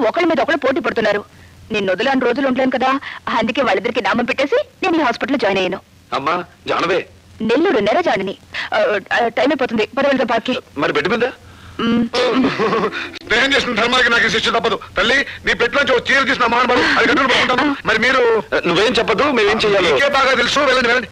ఒకళ్ళ మీద ఒకళ్ళు పోటీ పడుతున్నారు నేను వదిలేని రోజులు ఉండలేను కదా అందుకే వాళ్ళిద్దరికి నామం పెట్టేసి నేను ఈ హాస్పిటల్లో జాయిన్ అయ్యాను అమ్మా జానవే నెల్లూరు నెర జాయిన్ టైం అయిపోతుంది పద వెళ్దాం పార్కి మరి బెడ్ మీద స్నేహం చేసిన ధర్మానికి నాకు ఈ శిక్ష తప్పదు తల్లి నీ పెట్టులోంచి ఒక చీర తీసిన మహానుభావుడు అది కట్టుకుని బాగుంటాను మరి మీరు నువ్వేం చెప్పదు మేమేం చెయ్యాలి నీకే బాగా తెలుసు వెళ్ళండి వెళ్ళండి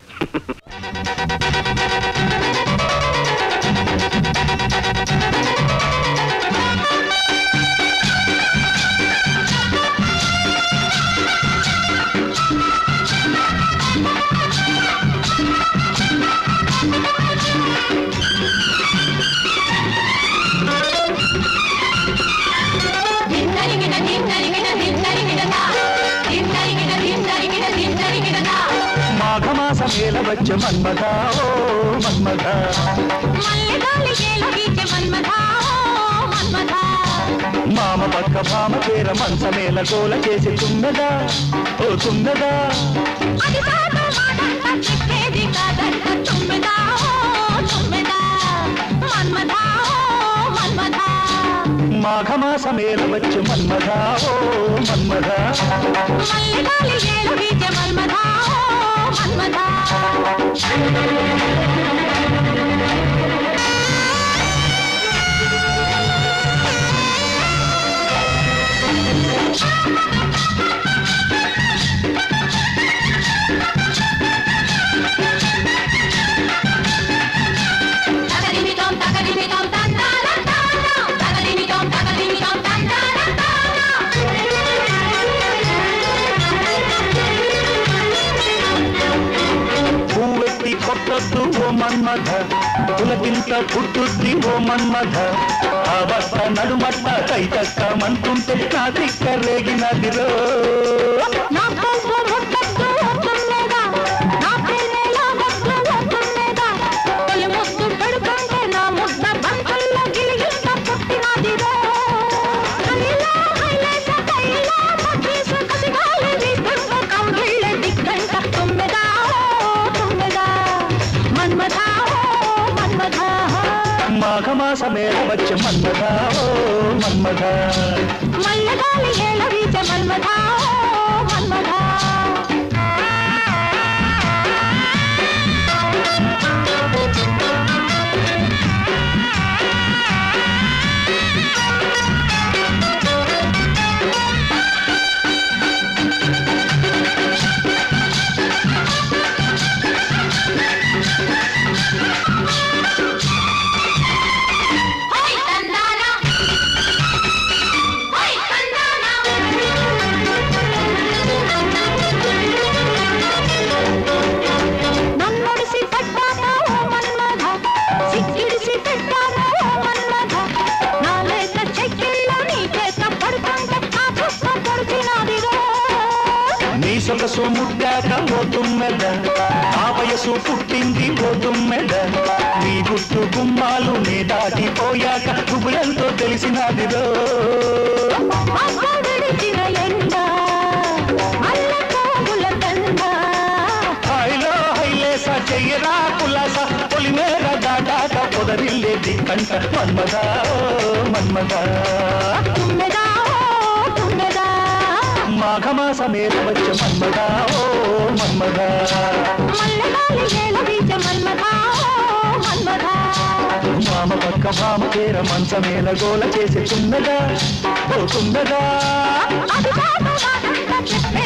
మాఘమాసమేల వచ్చ మన్మథ ఓ మన్మథ మామ పక్క భామ పేర మంచమేల గోల చేసి తుమ్మెదా ఓ తుమ్మెదా మాఘమాసమేల వచ్చ మన్మథ ఓ మన్మథ పువ్వెత్తి కొట్టొద్దు ఓ మన్మథ పులకింత పుట్టుద్ది ఓ మన్మథ అవస్థ నడుమట్ట కైతక్క మంటుంటే నా తిక్క రేగినదిరో మాఘమాసమేల వచ్చ మన్మథ ఓ మన్మథ మల్లగాలి ఏల వీచ మన్మథా మన్మథా హోయ్ తందానా హోయ్ తందానా నన్నొడిసి పట్టానా ఓ మన్మథ సిక్కిడిసి పెట్టానా ఓ మన్మథ నా లేత చెక్కిళ్ళ నీ చేత పడుతుంటే ఆ చుక్క పొడిచినాదిరో నీ సొగసు ముట్టాక ఓ తుమ్మెద ఆ వయసు పుట్టింది ఓ తుమ్మెద నీ గుట్టు గుమ్మాలు నే దాటిపోయాక గుబులంతో తెలిసినదిరో ఆ కోడడిచిన ఎండ అల్ల కోగుల తండ హాయిలో హైలేస చెయ్యరా కులాస పొలిమేర దాటాక పొదరిల్లేది కంట మన్మద ఓ మన్మద తుమ్మెదా ఓ తుమ్మెదా మాఘమాసమేల వచ్చ మన్మద ఓ మన్మద మల్లగాలి ఏల వీచ మన్మథా ఓ మన్మథా మామ పక్క భామ పేర మంచమేల గోల చేసి తున్నదా ఓ తున్నదా అది కాదు నాదంతా చెప్పే